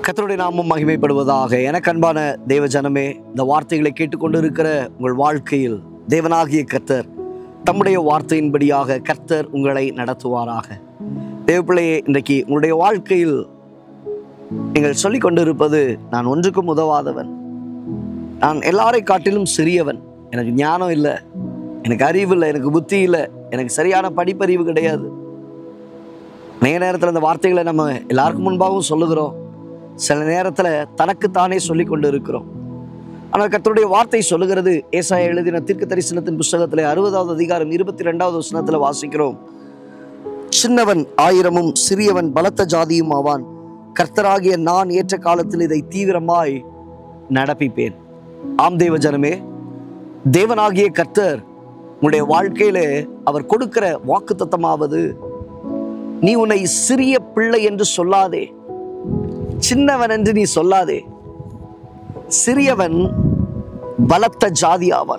கர்த்தருடைய நாமம் மகிமைப்படுவதாக எனக்கு அன்பான தேவ ஜனமே இந்த வார்த்தைகளை கேட்டுக்கொண்டு இருக்கிற உங்கள் வாழ்க்கையில் தேவனாகிய கர்த்தர் தம்முடைய வார்த்தையின்படியாக கர்த்தர் உங்களை நடத்துவாராக தேவப்பிள்ளையே இன்றைக்கு உங்களுடைய வாழ்க்கையில் நீங்கள் சொல்லிக் கொண்டிருப்பது நான் ஒன்றுக்கும் உதவாதவன் நான் எல்லாரை காட்டிலும் சிறியவன் எனக்கு ஞானம் இல்லை எனக்கு அறிவு இல்லை எனக்கு புத்தி இல்லை எனக்கு சரியான படிப்பறிவு கிடையாது நிறைய நேரத்தில் இந்த வார்த்தைகளை நம்ம எல்லாருக்கும் முன்பாகவும் சொல்லுகிறோம் சில நேரத்தில் தனக்குத்தானே சொல்லி கொண்டு இருக்கிறோம் ஆனால் கர்த்தருடைய வார்த்தை சொல்லுகிறது ஏசாயா எழுதின தீர்க்க தரிசனத்தின் புஸ்தகத்தில் அறுபதாவது அதிகாரம் இருபத்தி ரெண்டாவது வசனத்தில் வாசிக்கிறோம் சின்னவன் ஆயிரமும் சிறியவன் பலத்த ஜாதியும் ஆவான் கர்த்தராகிய நான் ஏற்ற காலத்தில் இதை தீவிரமாய் நடப்பிப்பேன் ஆம் தேவ ஜனமே தேவனாகிய கர்த்தர் உன்னுடைய வாழ்க்கையிலே அவர் கொடுக்கிற வாக்குத்தத்தமாவது நீ உன்னை சிறிய பிள்ளை என்று சொல்லாதே சின்னவன் என்று நீ சொல்லாதே சிறியவன் பலத்த ஜாதி ஆவான்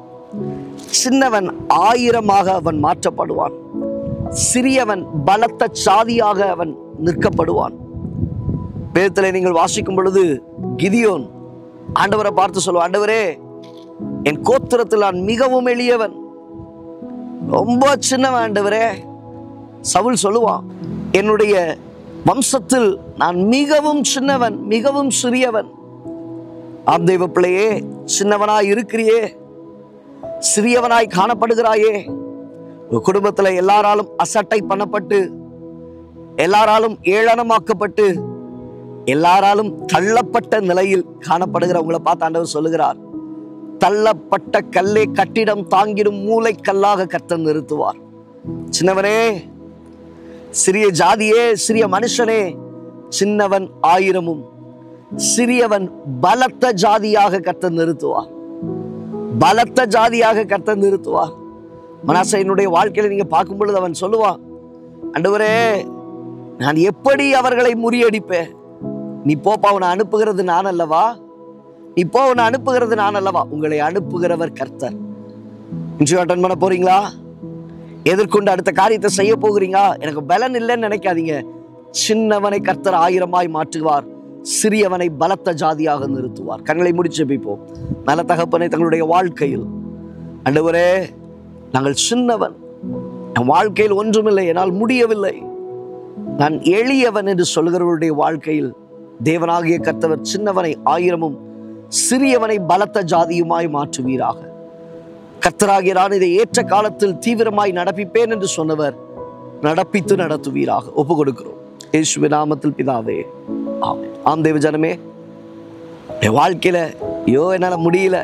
சின்னவன் ஆயிரமாக அவன் மாற்றப்படுவான் சிறியவன் பலத்த சாதியாக அவன் நிற்கப்படுவான் வேதத்தில் நீங்கள் வாசிக்கும் பொழுது கிதியோன் ஆண்டவரை பார்த்து சொல்லுவான் ஆண்டவரே என் கோத்திரத்தில் நான் மிகவும் எளியவன் ரொம்ப சின்னவன் ஆண்டவரே சவுல் சொல்லுவான் என்னுடைய வம்சத்தில் நான் மிகவும் சின்னவன் மிகவும் சிறியவன் ஆம் தெய்வ பிள்ளையே சின்னவனாய் இருக்கிறியே சிறியவனாய் காணப்படுகிறாயே உங்க குடும்பத்துல எல்லாராலும் அசட்டை பண்ணப்பட்டு எல்லாராலும் ஏளனமாக்கப்பட்டு எல்லாராலும் தள்ளப்பட்ட நிலையில் காணப்படுகிறவங்களை பார்த்து ஆண்டவர் சொல்லுகிறார் தள்ளப்பட்ட கல்லே கட்டிடம் தாங்கிடும் மூளை கல்லாக கர்த்தர் நிறுத்துவார் சின்னவனே சிறிய ஜாதியே சிறிய மனுஷனே சின்னவன் ஆயிரமும் சிறியவன் பலத்த ஜாதியாக கர்த்தர் நிறுத்துவார் பலத்த ஜாதியாக கர்த்தர் நிறுத்துவார் மனாசையனுடைய வாழ்க்கையில நீங்க பார்க்கும் பொழுது அவன் சொல்லுவான் அண்டவரே நான் எப்படி அவர்களை முறியடிப்பேன் நீ போப்பா உன்னை அனுப்புகிறது நான் அல்லவா நீ போ உன்னை அனுப்புகிறது நான் அல்லவா உங்களை அனுப்புகிறவர் கர்த்தர் இன்டர்வியூ அட்டன் பண்ண போறீங்களா எதிர்கொண்டு அடுத்த காரியத்தை செய்ய போகிறீங்க எனக்கு பலன் இல்லைன்னு நினைக்காதீங்க சின்னவனை கர்த்தர் ஆயிரமாய் மாற்றுவார் சிறியவனை பலத்த ஜாதியாக நிறுத்துவார் கண்களை முடிச்சு ஜெபிப்போம் நல்ல தகப்பனை தங்களுடைய வாழ்க்கையில் ஆண்டவரே நாங்கள் சின்னவன் என் வாழ்க்கையில் ஒன்றுமில்லை என்னால் முடியவில்லை நான் எளியவன் என்று சொல்கிறவருடைய வாழ்க்கையில் தேவனாகிய கர்த்தவர் சின்னவனை ஆயிரமும் சிறியவனை பலத்த ஜாதியுமாய் மாற்றுவீராக கர்த்தராகிய நான் இதை ஏற்ற காலத்தில் தீவிரமாய் நடப்பிப்பேன் என்று சொன்னவர் நடப்பித்து நடத்துவீராக ஒப்பு கொடுக்கிறோம் இயேசுவின் நாமத்தில் பிதாவே ஆமென் ஆம் தேவ ஜனமே என் வாழ்க்கையில ஐயோ என்னால முடியல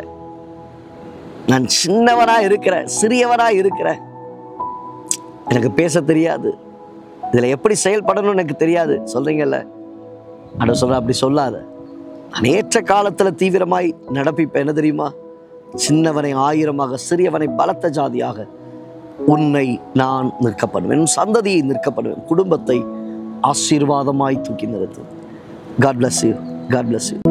நான் சின்னவனா இருக்கிறேன் சிறியவனா இருக்கிறேன் எனக்கு பேச தெரியாது இதுல எப்படி செயல்படணும்னு எனக்கு தெரியாது சொல்றீங்கல்ல அட சொல்ற அப்படி சொல்லாத நான் ஏற்ற காலத்துல தீவிரமாய் நடப்பிப்பேன் என்ன தெரியுமா சின்னவனை ஆயிரமாக சிறியவனை பலத்த ஜாதியாக உன்னை நான் நிற்கப்படுவேன் உன் சந்ததியை நிற்கப்படுவேன் குடும்பத்தை ஆசீர்வாதமாய் தூக்கி நிறுத்து God bless you God bless you